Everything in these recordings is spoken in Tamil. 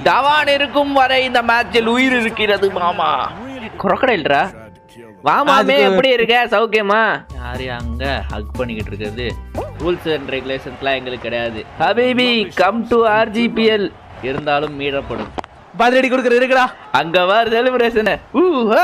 தவான் இருக்கும் வரை இந்த மேட்சில் உயிர் இருக்கிறது மாமா குரக்கடைல்ரா வாமாமே அதுக்கு- எப்படி இருக்க சௌக்கியமா யாரு அங்க ஹக் பண்ணிக்கிட்டு இருக்கிறது ரூல்ஸ் அண்ட் ரெகுலேஷன்ஸ்லாம் எங்களுக்கு கிடையாது ஹபீபி கம் டு ஆர்ஜிபிஎல் இருந்தாலும் மீறப்படும் பதிலடி கொடுக்குறது இருக்குடா அங்க வார் செலிப்ரேஷன் ஊஹா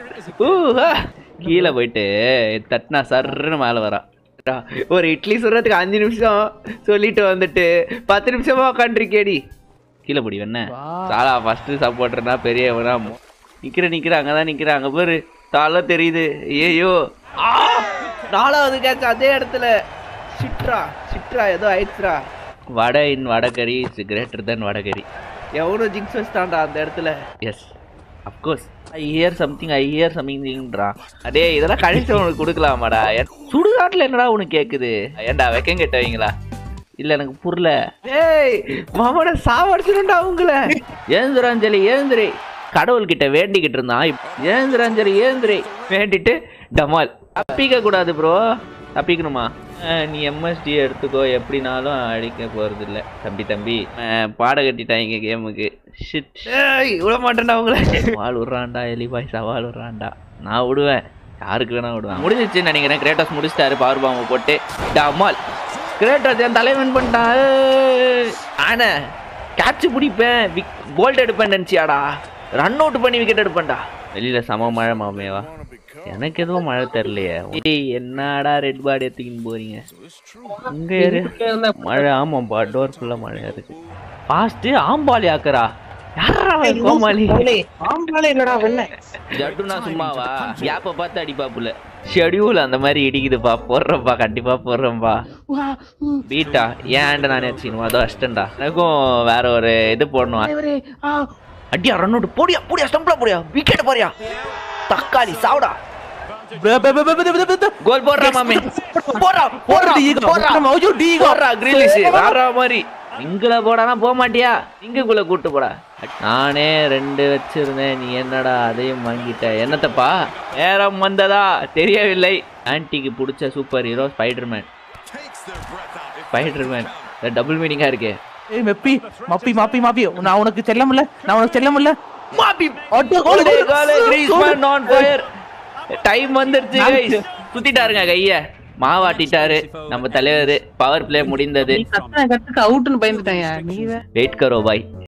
ஊஹா கீழே போயிட்டு தட்டினா சர்ன்னு மேலே வரான் ஒரு இட்லி சொல்றதுக்கு அஞ்சு நிமிஷம் சொல்லிட்டு வந்துட்டு பத்து நிமிஷமா உட்காந்துருக்கேடி கீழே பிடி என்ன சாலா ஃபர்ஸ்ட் சப்போர்ட்டர்னா பெரியவனா நிக்கிற நிக்கிற அங்கதான் நிக்கிற அங்க பாரு தாள தெரியுது ஐயோ ஆ! நாலாவது கேட்ச் அதே இடத்துல சிட்ரா சிட்ரா ஏதோ ஆயிடுச்சுடா வடை இன் வடகரி இஸ் கிரேட்டர் தென் வடகரி எவனோ ஜிங்ஸ் வச்சிட்டான்டா அந்த இடத்துல yes of course I hear something I hear சம்திங்ன்றா அடே இதெல்லாம் கழிச்சு உனக்கு கொடுக்கலாமாடா என் சுடுகாட்டில் என்னடா உனக்கு கேட்குது ஏன்டா வெக்கம் கெட்டவங்களா இல்ல எனக்கு புரியல ஏய் மாமன சாவடிச்சிருண்டா உங்கள ஏந்திராஞ்சலி ஏந்திரி கடவுள்கிட்ட வேண்டிக்கிட்டு இருந்தான் இப்- ஏந்திராஞ்சலி ஏந்திரி வேண்டிட்டு டமால் தப்பிக்க கூடாது ப்ரோ தப்பிக்கணுமா அஹ், நீ எம்எஸ்டி எடுத்துக்கோ எப்படினாலும் அடிக்க போறது இல்ல தம்பி தம்பி அஹ், பாட கட்டிட்டாங்க கேமுக்கு ஷிட் ஏய் விட மாட்டேன்டா உங்களை சவால் விட்றான்டா எலிபாய் சவால் விட்றான்டா நான் விடுவேன் யாருக்கு வேணா விடுவேன் முடிஞ்சிச்சுன்னு நினைக்கிறேன் கிரேட்டஸ் முடிச்சிட்டாரு பவர் பாம்பை போட்டு டமால் கிரேட்டஸ் என் தலைவன் பண்ணிட்டான் ஏய். ஆனா கேட்ச் பிடிப்பேன் விக் கோல்ட் எடுப்பேன் நினச்சியாடா ரன் அவுட் பண்ணி விக்கெட் எடுப்பேன்டா வெளியில சம மழை மாமேவா எனக்கு எதுவும் மழை தெரியலையே ஏய் என்னடா ரெட் பாடி எடுத்துக்கின்னு போறீங்க உங்க ஏரியா மழை ஆமாப்பா டோர் ஃபுல்லா மழையா இருக்கு ஃபாஸ்ட் ஆம்பாலி ஆக்குறா யாரா அவன் கோமாளி ஆம்பளை இல்லடா வெள்ளை ஜட்டுனா சும்மாவா யாப்ப பார்த்து அடிப்பாப்புல ஷெடியூல் அந்த மாதிரி இடிக்குதுப்பா போடுறப்பா கண்டிப்பா போடுறேன்ப்பா பீட்டா ஏன் ஆண்ட நானே அடிச்சிக்கணும் அதோ அஷ்டன்டா எனக்கும் வேற ஒரு இது போடணும் அடியா ரன் அவுட் போடியா போடியா ஸ்டம்ப்ல போடியா விக்கெட் போறியா தக்காளி சாவுடா கோல் போடுறா மாமே போடுறா போடுறா போடுறா போடுறா கிரிலிஷ் வேற மாதிரி இங்குல போடானா போக மாட்டியா இங்குக்குள்ள கூட்டு போடா நானே ரெண்டு வச்சிருந்தேன் நீ என்னடா அதையும் வாங்கிட்ட என்னத்தப்பா நேரம் வந்ததா தெரியவில்லை ஆன்ட்டிக்கு பிடிச்ச super hero Spiderman Spiderman double மீனிங்கா இருக்கே ஏய் மெப்பி மப்பி மப்பி மப்பி நான் உனக்கு செல்லமில்ல நான் உனக்கு செல்லமில்ல மாப்பி அட்டோ, கோலு, கோலே, கோலு, கோலே, கோலு, கிரீஸ்மேன் on fire. டைம் வந்துருச்சு guys. சுத்திட்டாருங்க கைய மாவாட்டிட்டாரு நம்ம தலைவர் பவர் பிளே முடிந்தது நீ கத்துன கத்துக்கு அவுட்னு பயந்துட்டாயா நீ வே- வெயிட் கரோ பாய்